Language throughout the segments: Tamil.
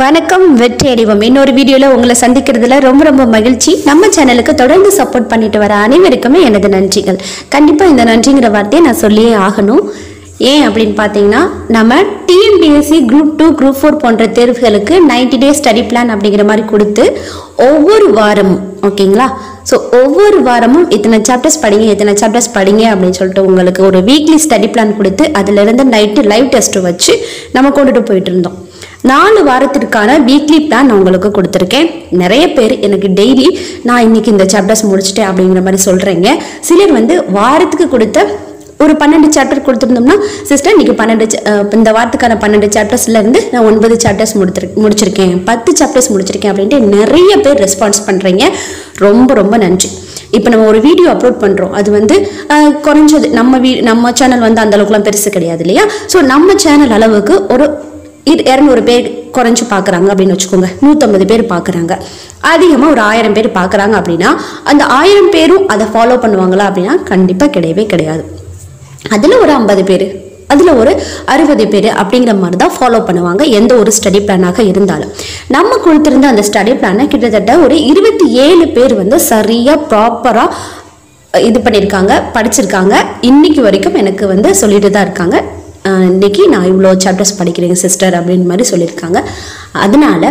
வணக்கம் வெற்றி அடிவம் இன்னொரு வீடியோல உங்களை சந்திக்கிறதுல ரொம்ப ரொம்ப மகிழ்ச்சி நம்ம சேனலுக்கு தொடர்ந்து சப்போர்ட் பண்ணிட்டு வர அனைவருக்குமே எனது நன்றிகள் கண்டிப்பா இந்த நன்றிங்கிற வார்த்தையை நான் சொல்லியே ஆகணும் ஏன் அப்படின்னு பார்த்தீங்கன்னா நம்ம TNPSC group two group four போன்ற தேர்வுகளுக்கு 90 டேஸ் ஸ்டடி பிளான் அப்படிங்கிற மாதிரி கொடுத்து ஒவ்வொரு வாரமும் ஓகேங்களா ஸோ ஒவ்வொரு வாரமும் இத்தனை சாப்டர்ஸ் படிங்க இத்தனை சாப்டர்ஸ் படிங்க அப்படின்னு சொல்லிட்டு உங்களுக்கு ஒரு வீக்லி ஸ்டடி பிளான் கொடுத்து அதுலேருந்து நைட்டு லைவ் டெஸ்ட் வச்சு நம்ம கொண்டுட்டு போயிட்டு இருந்தோம் நாலு வாரத்திற்கான வீக்லி பிளான் நான் உங்களுக்கு கொடுத்துருக்கேன் நிறைய பேர் எனக்கு டெய்லி நான் இன்னைக்கு இந்த சாப்டர்ஸ் முடிச்சிட்டேன் அப்படிங்கிற மாதிரி சொல்கிறீங்க சிலர் வந்து வாரத்துக்கு கொடுத்த ஒரு பன்னெண்டு சாப்டர் கொடுத்துருந்தோம்னா சிஸ்டர் இன்னைக்கு பன்னெண்டு cha- அஹ் இந்த வாரத்துக்கான பன்னெண்டு சாப்டர்ஸ்ல இருந்து நான் ஒன்பது சாப்டர்ஸ் முடித்திரு முடிச்சிருக்கேன் பத்து சாப்டர்ஸ் முடிச்சிருக்கேன் அப்படின்ட்டு நிறைய பேர் ரெஸ்பான்ஸ் பண்ணுறீங்க ரொம்ப ரொம்ப நன்றி இப்போ நம்ம ஒரு வீடியோ அப்லோட் பண்ணுறோம் அது வந்து அஹ், குறைஞ்சது நம்ம வீ நம்ம சேனல் வந்து அந்த அளவுக்குலாம் பெருசு கிடையாது இல்லையா ஸோ நம்ம சேனல் அளவுக்கு ஒரு இரு- இரநூறு பேர் குறைஞ்சு பார்க்குறாங்க அப்படின்னு வச்சுக்கோங்க நூற்றம்பது பேர் பார்க்குறாங்க அதிகமாக ஒரு ஆயிரம் பேர் பார்க்குறாங்க அப்படின்னா அந்த ஆயிரம் பேரும் அதை ஃபாலோ பண்ணுவாங்களா அப்படின்னா கண்டிப்பாக கிடையவே கிடையாது அதில் ஒரு ஐம்பது பேர் அதில் ஒரு அறுபது பேர் அப்படிங்கிற மாதிரி தான் ஃபாலோ பண்ணுவாங்க எந்த ஒரு ஸ்டடி பிளானாக இருந்தாலும் நம்ம கொடுத்துருந்த அந்த ஸ்டடி பிளானை கிட்டத்தட்ட ஒரு இருபத்தி ஏழு பேர் வந்து சரியாக ப்ராப்பராக இது பண்ணியிருக்காங்க படிச்சிருக்காங்க இன்னைக்கு வரைக்கும் எனக்கு வந்து சொல்லிட்டு தான் இருக்காங்க அஹ் இன்னைக்கு நான் இவ்வளோ சாப்டர்ஸ் படிக்கிறேங்க சிஸ்டர் அப்படின்னு மாதிரி சொல்லியிருக்காங்க அதனால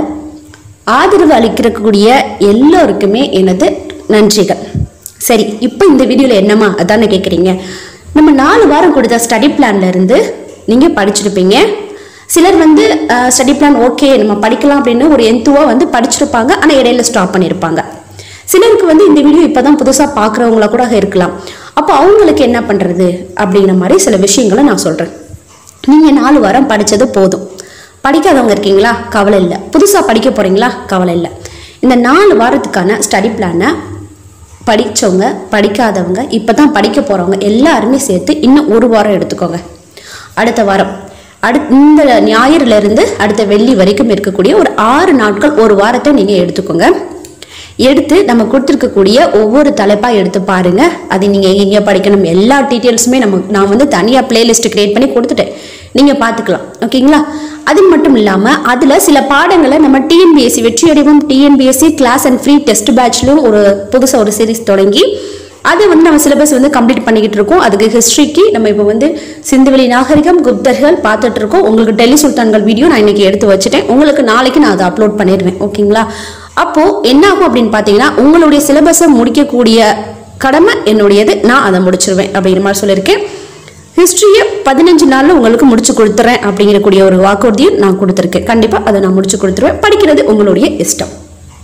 ஆதரவு அளிக்கிறக்கூடிய எல்லோருக்குமே எனது நன்றிகள் சரி இப்போ இந்த வீடியோவில் என்னம்மா அதானே கேட்குறீங்க நம்ம நாலு வாரம் கொடுத்த ஸ்டடி பிளான்ல இருந்து நீங்கள் படிச்சிருப்பீங்க சிலர் வந்து ஸ்டடி பிளான் ஓகே நம்ம படிக்கலாம் அப்படின்னு ஒரு எந்துவாக வந்து படிச்சிருப்பாங்க ஆனால் இடையில ஸ்டாப் பண்ணியிருப்பாங்க சிலருக்கு வந்து இந்த வீடியோ இப்பதான் புதுசா பார்க்குறவங்களா கூட இருக்கலாம் அப்போ அவங்களுக்கு என்ன பண்றது அப்படிங்கிற மாதிரி சில விஷயங்களை நான் சொல்றேன் நீங்க நாலு வாரம் படிச்சது போதும் படிக்காதவங்க இருக்கீங்களா கவலை இல்லை புதுசா படிக்க போறீங்களா கவலை இல்லை இந்த நாலு வாரத்துக்கான ஸ்டடி பிளானை படிச்சவங்க படிக்காதவங்க இப்பதான் படிக்க போறவங்க எல்லாருமே சேர்த்து இன்னும் ஒரு வாரம் எடுத்துக்கோங்க அடுத்த வாரம் அடு இந்த ஞாயிறுல இருந்து அடுத்த வெள்ளி வரைக்கும் இருக்கக்கூடிய ஒரு ஆறு நாட்கள் ஒரு வாரத்தை நீங்க எடுத்துக்கோங்க எடுத்து நம்ம கொடுத்துருக்கக்கூடிய ஒவ்வொரு தலைப்பா எடுத்து பாருங்க அது நீங்க எங்க படிக்கணும் எல்லா டீட்டெயில்ஸுமே நம்ம நான் வந்து தனியா பிளேலிஸ்ட் கிரியேட் பண்ணி கொடுத்துட்டேன் நீங்க பாத்துக்கலாம் ஓகேங்களா அது மட்டும் இல்லாம அதுல சில பாடங்களை நம்ம டிஎன்பிஎஸ்சி வெற்றி அடைவும் TNPSC class and free test பேட்ச்லயும் ஒரு புதுசா ஒரு சீரிஸ் தொடங்கி அது வந்து நம்ம சிலபஸ் வந்து கம்ப்ளீட் பண்ணிக்கிட்டு இருக்கோம் அதுக்கு ஹிஸ்ட்ரிக்கு நம்ம இப்போ வந்து சிந்துவெளி நாகரிகம் குப்தர்கள் பார்த்துட்டு இருக்கோம் உங்களுக்கு டெல்லி சுல்தான்கள் வீடியோ நான் இன்னைக்கு எடுத்து வச்சுட்டேன் உங்களுக்கு நாளைக்கு நான் அதை அப்லோட் பண்ணிடுவேன் ஓகேங்களா அப்போ என்ன ஆகும் அப்படின்னு பார்த்தீங்கன்னா உங்களுடைய சிலபஸை முடிக்கக்கூடிய கடமை என்னுடையது நான் அதை முடிச்சிருவேன் அப்படிங்கிற மாதிரி சொல்லியிருக்கேன் ஹிஸ்ட்ரியை பதினஞ்சு நாள்ல உங்களுக்கு முடிச்சு கொடுத்துறேன் அப்படிங்கக்கூடிய ஒரு வாக்குறுதியும் நான் கொடுத்துருக்கேன் கண்டிப்பா அதை நான் முடிச்சு கொடுத்துருவேன் படிக்கிறது உங்களுடைய இஷ்டம்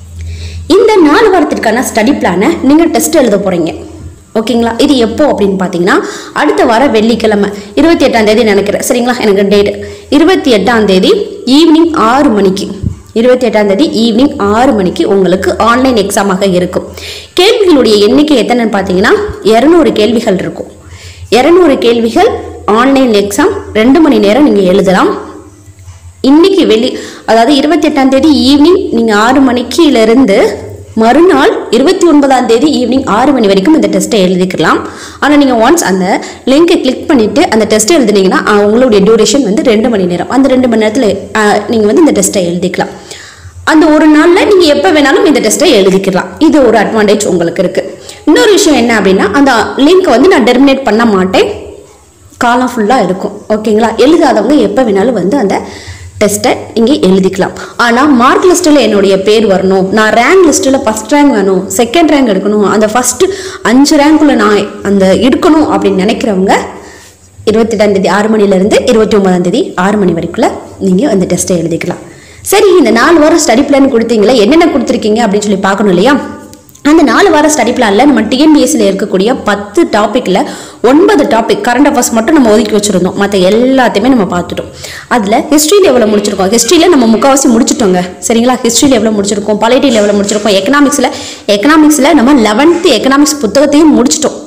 இந்த நாலு வாரத்திற்கான ஸ்டடி பிளானை நீங்கள் டெஸ்ட் எழுத போறீங்க ஓகேங்களா இது எப்போ அப்படின்னு பார்த்தீங்கன்னா அடுத்த வாரம் வெள்ளிக்கிழமை இருபத்தி எட்டாம் தேதி நினைக்கிறேன் சரிங்களா எனக்கு டேட் இருபத்தி எட்டாம் தேதி ஈவினிங் ஆறு மணிக்கு இருபத்தி எட்டாம் தேதி ஈவினிங் ஆறு மணிக்கு உங்களுக்கு ஆன்லைன் எக்ஸாமாக இருக்கும் கேள்விகளுடைய எண்ணிக்கை எத்தனைன்னு பார்த்தீங்கன்னா இரநூறு கேள்விகள் இருக்கும் இரநூறு கேள்விகள் ஆன்லைன் எக்ஸாம் ரெண்டு மணி நேரம் நீங்கள் எழுதலாம் இன்னைக்கு வெளி அதாவது இருபத்தி எட்டாம் தேதி ஈவினிங் நீங்க ஆறு மணிக்குல இருந்து மறுநாள் இருபத்தி ஒன்பதாம் தேதி ஈவினிங் ஆறு மணி வரைக்கும் இந்த டெஸ்ட்டை எழுதிக்கலாம் ஆனால் நீங்கள் ஒன்ஸ் அந்த லிங்கை கிளிக் பண்ணிட்டு அந்த டெஸ்ட்டை எழுதுனீங்கன்னா அஹ், உங்களுடைய டியூரேஷன் வந்து ரெண்டு மணி நேரம் அந்த ரெண்டு மணி நேரத்தில் நீங்கள் வந்து இந்த டெஸ்ட்டை எழுதிக்கலாம் அந்த ஒரு நாளில் நீங்கள் எப்போ வேணாலும் இந்த டெஸ்ட்டை எழுதிக்கலாம் இது ஒரு அட்வான்டேஜ் உங்களுக்கு இருக்கு இன்னொரு விஷயம் என்ன அப்படின்னா அந்த லிங்க் வந்து நான் டெர்மினேட் பண்ண மாட்டேன் காலம் ஃபுல்லாக இருக்கும் ஓகேங்களா எழுதாதவங்க எப்போ வேணாலும் வந்து அந்த டெஸ்ட்டை இங்கே எழுதிக்கலாம் ஆனால் மார்க் லிஸ்ட்டில் என்னுடைய பேர் வரணும் நான் ரேங்க் லிஸ்ட்டில் ஃபஸ்ட் ரேங்க் வேணும் செகண்ட் ரேங்க் எடுக்கணும் அந்த ஃபஸ்ட்டு அஞ்சு ரேங்க்குள்ள நான் அந்த எடுக்கணும் அப்படின்னு நினைக்கிறவங்க இருபத்தெட்டாம் தேதி ஆறு மணிலேருந்து இருபத்தி ஒன்பதாம் தேதி ஆறு மணி வரைக்குள்ள நீங்கள் அந்த டெஸ்ட்டை எழுதிக்கலாம் சரி இந்த நாலு வாரம் ஸ்டடி பிளான் கொடுத்தீங்களே என்னென்ன கொடுத்துருக்கீங்க அப்படின்னு சொல்லி பார்க்கணும் இல்லையா அந்த நாலு வார ஸ்டடி பிளான்ல நம்ம டிஎன்பிஎஸ்சியில் இருக்கக்கூடிய பத்து டாப்பிக்ல ஒன்பது டாபிக் கரண்ட் அஃபேர்ஸ் மட்டும் நம்ம ஒதுக்கி வச்சிருந்தோம் மற்ற எல்லாத்தையுமே நம்ம பார்த்துட்டோம் அதுல ஹிஸ்ட்ரியில் எவ்வளோ முடிச்சிருக்கோம் ஹிஸ்ட்ரியில் நம்ம முக்கால்வாசி முடிச்சிட்டோங்க சரிங்களா ஹிஸ்ட்ரியில் எவ்வளோ முடிச்சிருக்கோம் பாலிட்டியில் எவ்வளோ முடிச்சிருக்கோம் எக்கனாமிக்ஸில் எக்கனாமிக்ஸில் நம்ம லெவன்த்து எக்கனாமிக்ஸ் புத்தகத்தையும் முடிச்சிட்டோம்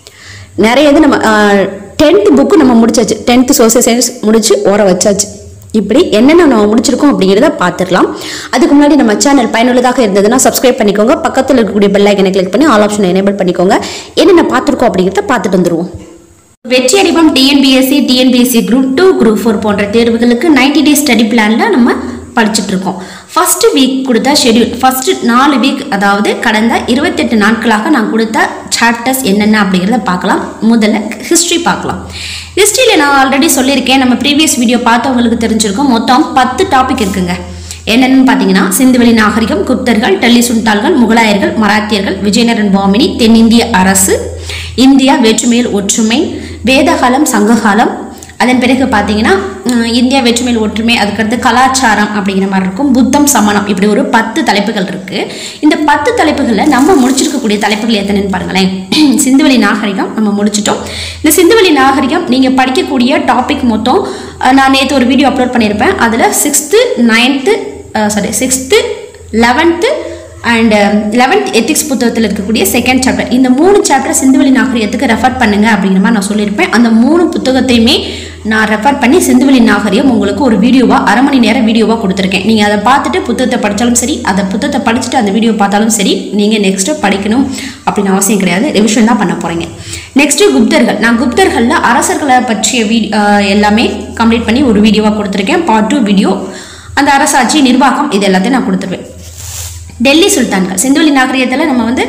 நிறைய இது நம்ம டென்த் புக்கு நம்ம முடிச்சாச்சு டென்த்து சோசியல் சயின்ஸ் முடிச்சு ஓர வச்சாச்சு இப்படி என்னென்ன நம்ம முடிச்சிருக்கோம் அப்படிங்கிறத பார்த்துக்கலாம் அதுக்கு முன்னாடி நம்ம சேனல் பயனுள்ளதாக இருந்ததுன்னா சப்ஸ்கிரைப் பண்ணிக்கோங்க பக்கத்தில் இருக்கக்கூடிய பெல் ஐக்கனை கிளிக் பண்ணி ஆல் ஆப்ஷனை எனேபிள் பண்ணிக்கோங்க என்னென்ன பார்த்துருக்கோம் அப்படிங்கிறத பார்த்துட்டு வந்துருவோம் வெற்றி அடிவம் TNPSC TNPSC group two group four போன்ற தேர்வுகளுக்கு 90 டேஸ் ஸ்டடி பிளான்ல நம்ம படிச்சுட்டு இருக்கோம் ஃபர்ஸ்ட் வீக் கொடுத்த ஷெட்யூல் ஃபர்ஸ்ட் நாலு வீக் அதாவது கடந்த இருபத்தெட்டு நாட்களாக நான் கொடுத்த சாப்டர்ஸ் என்னென்ன அப்படிங்கிறத பார்க்கலாம் முதல்ல ஹிஸ்ட்ரி பார்க்கலாம் ஹிஸ்ட்ரியில் நான் ஆல்ரெடி சொல்லியிருக்கேன் நம்ம ப்ரீவியஸ் வீடியோ பார்த்தவங்களுக்கு தெரிஞ்சிருக்கும் மொத்தம் பத்து டாபிக் இருக்குங்க என்னென்னு பார்த்தீங்கன்னா சிந்துவெளி நாகரிகம் குப்தர்கள் டெல்லி சுல்தான்கள் முகலாயர்கள் மராத்தியர்கள் விஜயநகரன் பாமினி தென்னிந்திய அரசு இந்தியா வேற்றுமையில் ஒற்றுமை வேதகாலம் சங்ககாலம் அதன் பிறகு பார்த்தீங்கன்னா உம், இந்தியா வேற்றுமையில் ஒற்றுமை அதுக்கடுத்து கலாச்சாரம் அப்படிங்கிற மாதிரி இருக்கும் புத்தம் சமணம் இப்படி ஒரு பத்து தலைப்புகள் இருக்கு இந்த பத்து தலைப்புகளில் நம்ம முடிச்சிருக்கக்கூடிய தலைப்புகள் எத்தனைன்னு பாருங்களேன் சிந்துவெளி நாகரிகம் நம்ம முடிச்சிட்டோம் இந்த சிந்துவெளி நாகரிகம் நீங்கள் படிக்கக்கூடிய டாபிக் மொத்தம் அஹ், நான் நேற்று ஒரு வீடியோ அப்லோட் பண்ணியிருப்பேன் அதில் sixth ninth sorry sixth eleventh and eleventh ethics புத்தகத்தில் இருக்கக்கூடிய செகண்ட் சாப்டர் இந்த மூணு சாப்டர் சிந்துவெளி நாகரிகத்துக்கு ரெஃபர் பண்ணுங்க அப்படிங்கிற மாதிரி நான் சொல்லியிருப்பேன் அந்த மூணு புத்தகத்தையுமே நான் ரெஃபர் பண்ணி சிந்துவெளி நாகரிகம் உங்களுக்கு ஒரு வீடியோவாக அரை மணி நேரம் வீடியோவாக கொடுத்துருக்கேன் நீங்கள் அதை பார்த்துட்டு புத்தகத்தை படித்தாலும் சரி அதை புத்தகத்தை படிச்சுட்டு அந்த வீடியோ பார்த்தாலும் சரி நீங்கள் நெக்ஸ்ட்டு படிக்கணும் அப்படின்னு அவசியம் கிடையாது ரிவிஷன் தான் பண்ண போகிறீங்க நெக்ஸ்ட்டு குப்தர்கள் நான் குப்தர்களில் அரசர்களை பற்றிய வீ அஹ் எல்லாமே கம்ப்ளீட் பண்ணி ஒரு வீடியோவாக கொடுத்துருக்கேன் பார்ட் டூ வீடியோ அந்த அரசாட்சி நிர்வாகம் இது எல்லாத்தையும் நான் கொடுத்துருவேன் டெல்லி சுல்தான்கள் சிந்துவெளி நாகரிகத்தில் நம்ம வந்து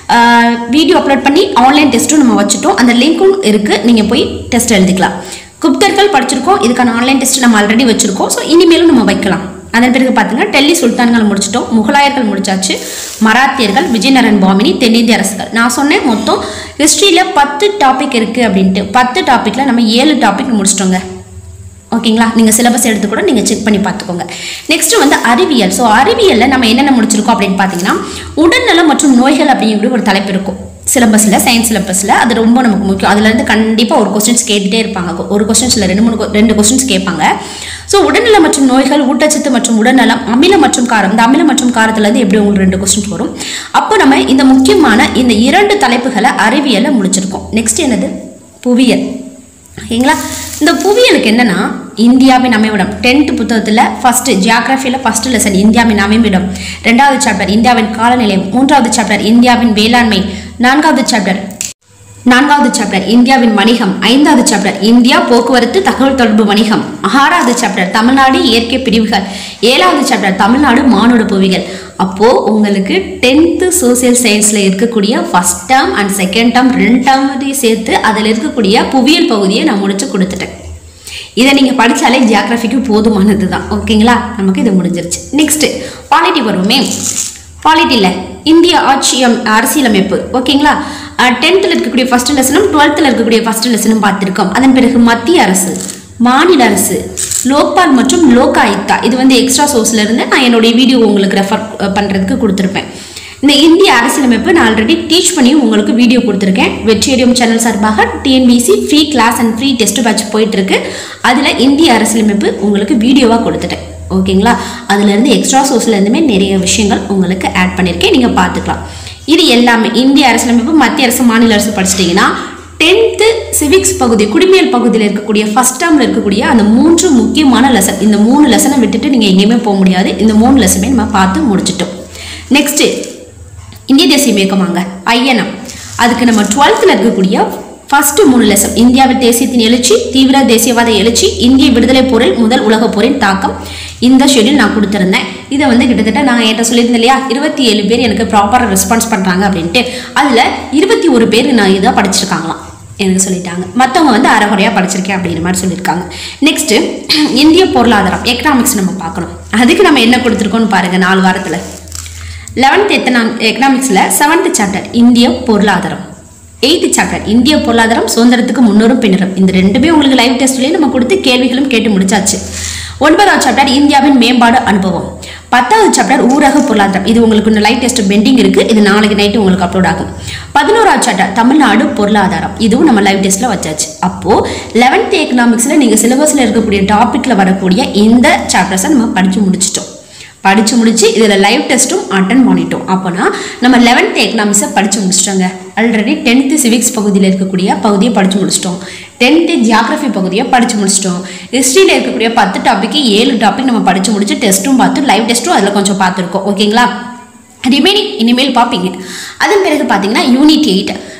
வீடியோ அப்லோட் பண்ணி ஆன்லைன் டெஸ்ட்டும் நம்ம வச்சுட்டோம் அந்த லிங்க்கும் இருக்குது நீங்கள் போய் டெஸ்ட் எழுதிக்கலாம் குப்தர்கள் படிச்சிருக்கோம் இதுக்கான ஆன்லைன் டெஸ்ட் நம்ம ஆல்ரெடி வச்சுருக்கோம் ஸோ இனிமேலும் நம்ம வைக்கலாம் அதன் பிறகு பார்த்தீங்கன்னா டெல்லி சுல்தான்கள் முடிச்சிட்டோம் முகலாயர்கள் முடிச்சாச்சு மராத்தியர்கள் விஜயநகரன் பாமினி தென்னிந்திய அரசுகள் நான் சொன்னேன் மொத்தம் ஹிஸ்ட்ரியில் பத்து டாபிக் இருக்குது அப்படின்ட்டு பத்து டாப்பிக்கில் நம்ம ஏழு டாபிக் முடிச்சிட்டோங்க ஓகேங்களா நீங்கள் சிலபஸ் எடுத்து கூட நீங்கள் செக் பண்ணி பார்த்துக்கோங்க நெக்ஸ்ட் வந்து அறிவியல் ஸோ அறிவியலில் நம்ம என்னென்ன முடிச்சிருக்கோம் அப்படின்னு பார்த்தீங்கன்னா உடல்நலம் மற்றும் நோய்கள் அப்படிங்கிற ஒரு தலைப்பு இருக்கும் சிலபஸில் சயின்ஸ் சிலபஸில் அது ரொம்ப நமக்கு முக்கியம் அதுலேருந்து கண்டிப்பாக ஒரு கொஸ்டின்ஸ் கேட்டுகிட்டே இருப்பாங்க ஒரு கொஸ்டின்ஸில் ரெண்டு மூணு que- ரெண்டு கொஸ்டின்ஸ் கேட்பாங்க ஸோ உடல்நலம் மற்றும் நோய்கள் ஊட்டச்சத்து மற்றும் உடல்நலம் அமிலம் மற்றும் காரம் இந்த அமிலம் மற்றும் காரத்துலேருந்து எப்படி உங்களுக்கு ரெண்டு கொஸ்டின்ஸ் வரும் அப்போ நம்ம இந்த முக்கியமான இந்த இரண்டு தலைப்புகளை அறிவியலை முடிச்சிருக்கோம் நெக்ஸ்ட் என்னது புவியியல் ஓகேங்களா இந்த புவியியலுக்கு என்னன்னா இந்தியாவின் அமைவிடம் டென்த் புத்தகத்தில் ஃபர்ஸ்ட் ஜியாகிரபியில் ஃபர்ஸ்ட் லெசன் இந்தியாவின் அமைவிடம் ரெண்டாவது சாப்டர் இந்தியாவின் காலநிலை மூன்றாவது சாப்டர் இந்தியாவின் வேளாண்மை நான்காவது சாப்டர் நான்காவது சாப்டர் இந்தியாவின் வணிகம் ஐந்தாவது சாப்டர் இந்தியா போக்குவரத்து தகவல் தொடர்பு வணிகம் ஆறாவது சாப்டர் தமிழ்நாடு இயற்கை பிரிவுகள் ஏழாவது சாப்டர் தமிழ்நாடு மானுட புவிகள் அப்போ உங்களுக்கு டென்த்து சோசியல் சயின்ஸ்ல இருக்கக்கூடிய first term and second term ரெண்டு டேர்மையும் சேர்த்து அதில் இருக்கக்கூடிய புவியியல் பகுதியை நான் முடிச்சு கொடுத்துட்டேன் இதை நீங்கள் படித்தாலே ஜியாகிரபிக்கு போதுமானது தான் ஓகேங்களா நமக்கு இது முடிஞ்சிருச்சு நெக்ஸ்ட் பாலிட்டி வருவோமே பாலிட்டியில் இந்திய ஆட்சி அம்- அரசியலமைப்பு ஓகேங்களா டென்த்தில் இருக்கக்கூடிய ஃபர்ஸ்ட் லெசனும் டுவெல்த்தில் இருக்கக்கூடிய ஃபர்ஸ்ட் லெசனும் பார்த்துருக்கோம் அதன் பிறகு மத்திய அரசு மாநில அரசு லோக்பால் மற்றும் லோகாயுக்தா இது வந்து எக்ஸ்ட்ரா சோர்ஸ்ல இருந்து நான் என்னுடைய வீடியோ உங்களுக்கு ரெஃபர் பண்ணுறதுக்கு கொடுத்துருப்பேன் இந்த இந்திய அரசியலமைப்பு நான் ஆல்ரெடி டீச் பண்ணி உங்களுக்கு வீடியோ கொடுத்துருக்கேன் வெற்றியடியும் சேனல் சார்பாக TNPSC free class and free test batch போயிட்டு இருக்கு அதில் இந்திய அரசியலமைப்பு உங்களுக்கு வீடியோவாக கொடுத்துட்டேன் ஓகேங்களா அதுலேருந்து எக்ஸ்ட்ரா சோர்ஸ்லேருந்துமே நிறைய விஷயங்கள் உங்களுக்கு ஆட் பண்ணியிருக்கேன் நீங்கள் பார்த்துக்கலாம் இது எல்லாமே இந்திய அரசியலமைப்பு மத்திய அரசு மாநில அரசு படிச்சிட்டிங்கன்னா டென்த்து சிவிக்ஸ் பகுதி குடிமையல் பகுதியில் இருக்கக்கூடிய ஃபர்ஸ்ட் டேர்மில் இருக்கக்கூடிய அந்த மூன்று முக்கியமான லெசன் இந்த மூணு லெசனை விட்டுட்டு நீங்கள் எங்கேயுமே போக முடியாது இந்த மூணு லெசனுமே நம்ம பார்த்து முடிச்சிட்டோம் நெக்ஸ்ட்டு இந்திய தேசியம் இயக்கமாங்க ஐஎன்எம் அதுக்கு நம்ம டுவெல்த்தில் இருக்கக்கூடிய ஃபர்ஸ்ட் மூணு லெசன் இந்தியாவின் தேசியத்தின் எழுச்சி தீவிர தேசியவாத எழுச்சி இந்திய விடுதலை போரில் முதல் உலகப் போரின் தாக்கம் இந்த ஷெட்யூல் நான் கொடுத்துருந்தேன் இதை வந்து கிட்டத்தட்ட நான் என்கிட்ட சொல்லியிருந்தேன் இல்லையா இருபத்தி ஏழு பேர் எனக்கு ப்ராப்பராக ரெஸ்பான்ஸ் பண்ணுறாங்க அப்படின்ட்டு அதில் இருபத்தி ஒரு பேர் நான் இதாக படிச்சிருக்காங்களாம் எனக்கு சொல்லிட்டாங்க மற்றவங்க வந்து அரைகுறையாக படிச்சிருக்கேன் அப்படிங்கிற மாதிரி சொல்லியிருக்காங்க நெக்ஸ்ட்டு இந்திய பொருளாதாரம் எக்கனாமிக்ஸ் நம்ம பார்க்கணும் அதுக்கு நம்ம என்ன கொடுத்துருக்கோம்னு பாருங்கள் நாலு வாரத்தில் லெவன்த் எத்தனா எக்கனாமிக்ஸில் செவன்த் சாப்டர் இந்திய பொருளாதாரம் எயித்து சாப்டர் இந்திய பொருளாதாரம் சுதந்திரத்துக்கு முன்னோரும் பின்னரும் இந்த ரெண்டுமே உங்களுக்கு லைவ் டெஸ்ட்லேயே நம்ம கொடுத்து கேள்விகளும் கேட்டு முடிச்சாச்சு ஒன்பதாவது சாப்டர் இந்தியாவின் மேம்பாடு அனுபவம் பத்தாவது சாப்டர் ஊரக பொருளாதாரம் இது உங்களுக்கு லைவ் டெஸ்ட் பெண்டிங் இருக்கு இது நாளைக்கு நைட்டு உங்களுக்கு அப்லோட் ஆகும் பதினோராவது சாப்டர் தமிழ்நாடு பொருளாதாரம் இதுவும் நம்ம லைவ் டெஸ்ட்ல வச்சாச்சு அப்போ லெவன்த் எக்கனாமிக்ஸ்ல நீங்க சிலபஸ்ல இருக்கக்கூடிய டாபிக்ல வரக்கூடிய இந்த சாப்டர்ஸை நம்ம படிச்சு முடிச்சிட்டோம் படித்து முடிச்சு இதில் லைவ் டெஸ்ட்டும் அட்டன் பண்ணிட்டோம் அப்போனா நம்ம லெவன்த் எக்கனாமிக்ஸை படித்து முடிச்சிட்டோங்க ஆல்ரெடி டென்த்து சிவிக்ஸ் பகுதியில் இருக்கக்கூடிய பகுதியை படித்து முடிச்சிட்டோம் டென்த்து ஜியாகிரஃபி பகுதியை படித்து முடிச்சிட்டோம் ஹிஸ்ட்ரியில் இருக்கக்கூடிய பத்து டாப்பிக்கு ஏழு டாபிக் நம்ம படித்து முடிச்சு டெஸ்ட்டும் பார்த்து லைவ் டெஸ்ட்டும் அதில் கொஞ்சம் பார்த்துருக்கோம் ஓகேங்களா ரிமைனிங் இனிமேல் பார்ப்பீங்க அதன் பிறகு பார்த்தீங்கன்னா யூனிட் எயிட்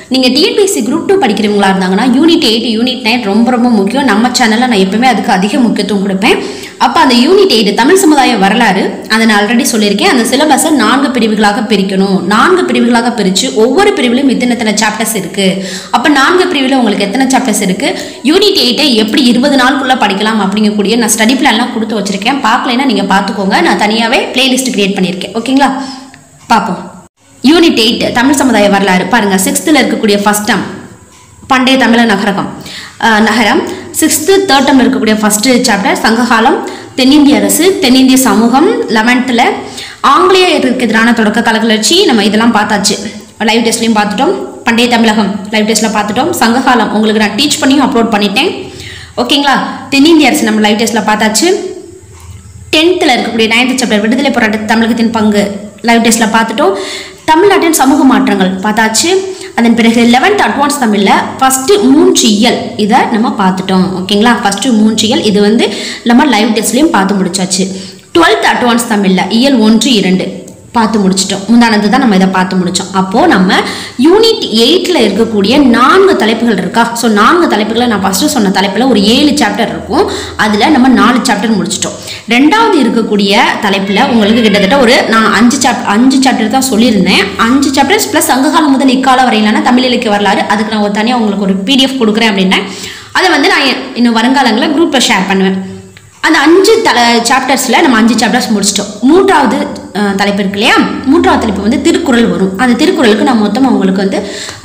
நீங்கள் டிஎன்பிஎஸ்சி குரூப் டூ படிக்கிறவங்களா இருந்தாங்கன்னா யூனிட் எயிட் யூனிட் நைன் ரொம்ப ரொம்ப முக்கியம் நம்ம சேனலில் நான் எப்பவுமே அதுக்கு அதிக முக்கியத்துவம் கொடுப்பேன் அப்போ அந்த யூனிட் எயிட் தமிழ் சமுதாய வரலாறு அதை நான் ஆல்ரெடி சொல்லியிருக்கேன் அந்த சிலபஸை நான்கு பிரிவுகளாக பிரிக்கணும் நான்கு பிரிவுகளாக பிரித்து ஒவ்வொரு பிரிவிலும் இத்தனை இத்தனை சாப்டர்ஸ் இருக்குது அப்போ நான்கு பிரிவில் உங்களுக்கு எத்தனை சாப்டர்ஸ் இருக்குது யூனிட் எயிட்டை எப்படி இருபது நாளுக்குள்ளே படிக்கலாம் அப்படிங்கக்கூடிய நான் ஸ்டடி பிளான்லாம் கொடுத்து வச்சிருக்கேன் பார்க்கலைன்னா நீங்கள் பார்த்துக்கோங்க நான் தனியாகவே பிளேலிஸ்ட் கிரியேட் பண்ணியிருக்கேன் ஓகேங்களா பார்ப்போம் யூனிட் எயிட் தமிழ் சமுதாய வரலாறு பாருங்கள் சிக்ஸ்த்தில் இருக்கக்கூடிய ஃபஸ்ட் டேம் பண்டைய தமிழ நகரகம் அஹ், நகரம் சிக்ஸ்த்து தேர்ட் டேர்ம் இருக்கக்கூடிய ஃபஸ்ட்டு சாப்டர் சங்ககாலம் தென்னிந்திய அரசு தென்னிந்திய சமூகம் லெவன்த்தில் ஆங்கிலேயருக்கு எதிரான தொடக்க கால கிளர்ச்சி நம்ம இதெல்லாம் பார்த்தாச்சு லைவ் டெஸ்ட்லையும் பார்த்துட்டோம் பண்டைய தமிழகம் லைவ் டெஸ்ட்டில் பார்த்துட்டோம் சங்ககாலம் உங்களுக்கு நான் டீச் பண்ணியும் அப்லோட் பண்ணிட்டேன் ஓகேங்களா தென்னிந்திய அரசு நம்ம லைவ் டெஸ்ட்டில் பார்த்தாச்சு டென்த்தில் இருக்கக்கூடிய நைன்த் சாப்டர் விடுதலை போராட்ட தமிழகத்தின் பங்கு லைவ் டெஸ்ட்டில் பார்த்துட்டோம் தமிழ்நாட்டின் சமூக மாற்றங்கள் பார்த்தாச்சு அதன் பிறகு லெவன்த் அட்வான்ஸ் தமிழில் ஃபஸ்ட்டு மூன்று இயல் இதை நம்ம பார்த்துட்டோம் ஓகேங்களா ஃபஸ்ட்டு மூன்று இயல் இது வந்து நம்ம லைவ் டெஸ்ட்லேயும் பார்த்து முடிச்சாச்சு டுவெல்த் அட்வான்ஸ் தமிழில் இயல் ஒன்று இரண்டு பார்த்து முடிச்சிட்டோம் முந்தானது தான் நம்ம இதை பார்த்து முடிச்சோம் அப்போது நம்ம யூனிட் எயிட்டில் இருக்கக்கூடிய நான்கு தலைப்புகள் இருக்கா ஸோ நான்கு தலைப்புகளை நான் ஃபஸ்ட்டு சொன்ன தலைப்பில் ஒரு ஏழு சாப்டர் இருக்கும் அதில் நம்ம நாலு சாப்டர் முடிச்சிட்டோம் ரெண்டாவது இருக்கக்கூடிய தலைப்பில் உங்களுக்கு கிட்டத்தட்ட ஒரு நான் அஞ்சு சாப் அஞ்சு சாப்டர் தான் சொல்லியிருந்தேன் அஞ்சு சாப்டர்ஸ் ப்ளஸ் சங்ககாலம் முதல் இக்கால வரையிலான தமிழ் இலக்கிய வரலாறு அதுக்கு நான் ஒரு தனியாக உங்களுக்கு ஒரு பிடிஎஃப் கொடுக்குறேன் அப்படின்னா அதை வந்து நான் இன்னும் வருங்காலங்களில் குரூப்பில் ஷேர் பண்ணுவேன் அந்த அஞ்சு தல சாப்டர்ஸில் நம்ம அஞ்சு சாப்டர்ஸ் முடிச்சிட்டோம் மூன்றாவது அஹ், தலைப்பு இருக்கு இல்லையா மூன்றாவது தலைப்பு வந்து திருக்குறள் வரும் அந்த திருக்குறளுக்கு நான் மொத்தமாக உங்களுக்கு வந்து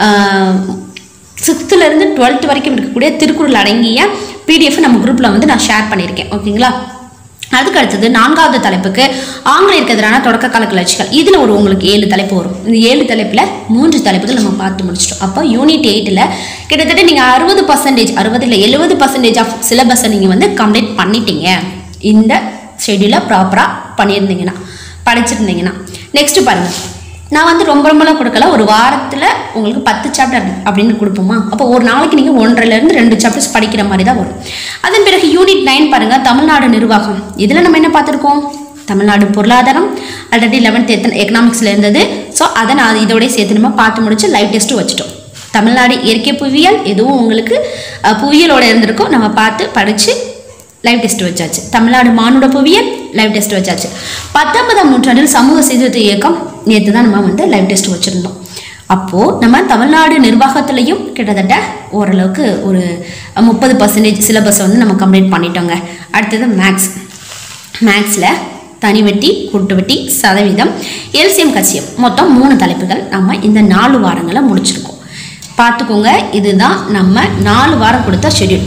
சிக்ஸ்த்துலேருந்து டுவெல்த் வரைக்கும் இருக்கக்கூடிய திருக்குறள் அடங்கிய பிடிஎஃப் நம்ம குரூப்பில் வந்து நான் ஷேர் பண்ணியிருக்கேன் ஓகேங்களா அதுக்கு அடுத்தது நான்காவது தலைப்புக்கு ஆங்கிலேயருக்கு எதிரான தொடக்க கால கிளர்ச்சிகள் இதில் ஒரு உங்களுக்கு ஏழு தலைப்பு வரும் இந்த ஏழு தலைப்பில் மூன்று தலைப்புகள் நம்ம பார்த்து முடிச்சிட்டோம் அப்போ யூனிட் எயிட்டில் கிட்டத்தட்ட நீங்கள் அறுபது பர்சன்டேஜ் அறுபது இல்லை எழுபது பர்சன்டேஜ் ஆஃப் சிலபஸை நீங்கள் வந்து கம்ப்ளீட் பண்ணிட்டீங்க இந்த ஷெடியூலை ப்ராப்பராக பண்ணியிருந்தீங்கன்னா படிச்சிருந்தீங்கன்னா நெக்ஸ்ட்டு பாருங்கள் நான் வந்து ரொம்ப ரொம்பலாம் கொடுக்கல ஒரு வாரத்தில் உங்களுக்கு பத்து சாப்டர் அப்படின்னு கொடுப்போமா அப்போ ஒரு நாளைக்கு நீங்கள் ஒன்றரைலேருந்து ரெண்டு சாப்டர்ஸ் படிக்கிற மாதிரி தான் வரும் அதன் பிறகு யூனிட் நைன் பாருங்கள் தமிழ்நாடு நிர்வாகம் இதில் நம்ம என்ன பார்த்துருக்கோம் தமிழ்நாடு பொருளாதாரம் ஆல்ரெடி லெவன்த் எத்தனை எக்கனாமிக்ஸில் இருந்தது ஸோ அதை நான் இதோடய சேர்த்து நம்ம பார்த்து முடிச்சு லைவ் டெஸ்ட்டும் வச்சுட்டோம் தமிழ்நாடு இயற்கை புவியியல் எதுவும் உங்களுக்கு அஹ், புவியியலோட இருந்திருக்கும் நம்ம பார்த்து படித்து லைவ் டெஸ்ட் வச்சாச்சு தமிழ்நாடு மானுட புவியியல் லைவ் டெஸ்ட் வச்சாச்சு பத்தொன்பதாம் நூற்றாண்டில் சமூக சீர்திருத்த இயக்கம் நேற்று தான் நம்ம வந்து லைவ் டெஸ்ட் வச்சுருந்தோம் அப்போது நம்ம தமிழ்நாடு நிர்வாகத்துலேயும் கிட்டத்தட்ட ஓரளவுக்கு ஒரு முப்பது பர்சன்டேஜ் சிலபஸை வந்து நம்ம கம்ப்ளீட் பண்ணிட்டோங்க அடுத்தது மேக்ஸ் மேக்ஸில் தனி வெட்டி கூட்டு வெட்டி சதவீதம் எல்சிஎம் கசியம் மொத்தம் மூணு தலைப்புகள் நம்ம இந்த நாலு வாரங்களை முடிச்சிருக்கோம் பார்த்துக்கோங்க இதுதான் நம்ம நாலு வாரம் கொடுத்த ஷெட்யூல்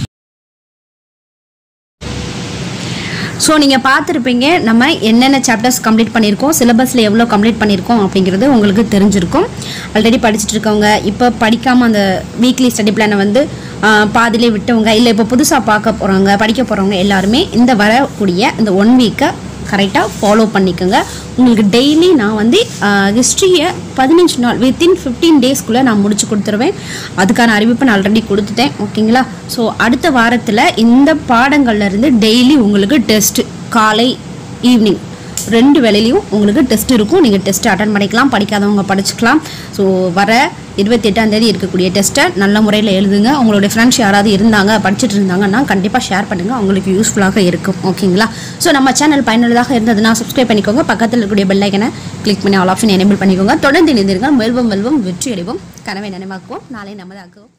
ஸோ நீங்கள் பார்த்துருப்பீங்க நம்ம என்னென்ன சாப்டர்ஸ் கம்ப்ளீட் பண்ணியிருக்கோம் சிலபஸில் எவ்வளோ கம்ப்ளீட் பண்ணியிருக்கோம் அப்படிங்கிறது உங்களுக்கு தெரிஞ்சிருக்கும் ஆல்ரெடி படிச்சுட்டு இருக்கவங்க இப்போ படிக்காமல் அந்த வீக்லி ஸ்டடி பிளானை வந்து ஆஹ், பாதியிலே விட்டவங்க இல்லை இப்போ புதுசாக பார்க்க போகிறவங்க படிக்க போகிறவங்க எல்லாருமே இந்த வரக்கூடிய இந்த ஒன் வீக்கை கரெக்டாக ஃபாலோ பண்ணிக்கோங்க உங்களுக்கு டெய்லி நான் வந்து ஹிஸ்ட்ரியை பதினஞ்சு நாள் வித்தின் ஃபிஃப்டீன் டேஸ்க்குள்ளே நான் முடிச்சு கொடுத்துருவேன் அதுக்கான அறிவிப்பை நான் ஆல்ரெடி கொடுத்துட்டேன் ஓகேங்களா ஸோ அடுத்த வாரத்தில் இந்த பாடங்கள்ல இருந்து டெய்லி உங்களுக்கு டெஸ்ட் காலை ஈவினிங் ரெண்டு வேலையிலையும் உங்களுக்கு டெஸ்ட் இருக்கும் நீங்கள் டெஸ்ட் அட்டன் பண்ணிக்கலாம் படிக்காதவங்க படிச்சுக்கலாம் ஸோ வர இருபத்தி எட்டாம் தேதி இருக்கக்கூடிய டெஸ்ட்டை நல்ல முறையில் எழுதுங்க உங்களுடைய ஃப்ரெண்ட்ஸ் யாராவது இருந்தாங்க படிச்சுட்டு இருந்தாங்கன்னா கண்டிப்பாக ஷேர் பண்ணுங்கள் அவங்களுக்கு யூஸ்ஃபுல்லாக இருக்கும் ஓகேங்களா ஸோ நம்ம சேனல் பயனுள்ளதாக இருந்ததுன்னா சப்ஸ்கிரைப் பண்ணிக்கோங்க பக்கத்தில் இருக்கக்கூடிய பெல் ஐக்கனை கிளிக் பண்ணி ஆல் ஆப்ஷன் எனேபிள் பண்ணிக்கோங்க தொடர்ந்து இணைந்திருங்க வெல்வம் வெல்வம் வெற்றி அடைவோம் கனவை நினைவாக்குவோம் நாளை நமதாக்குவோம்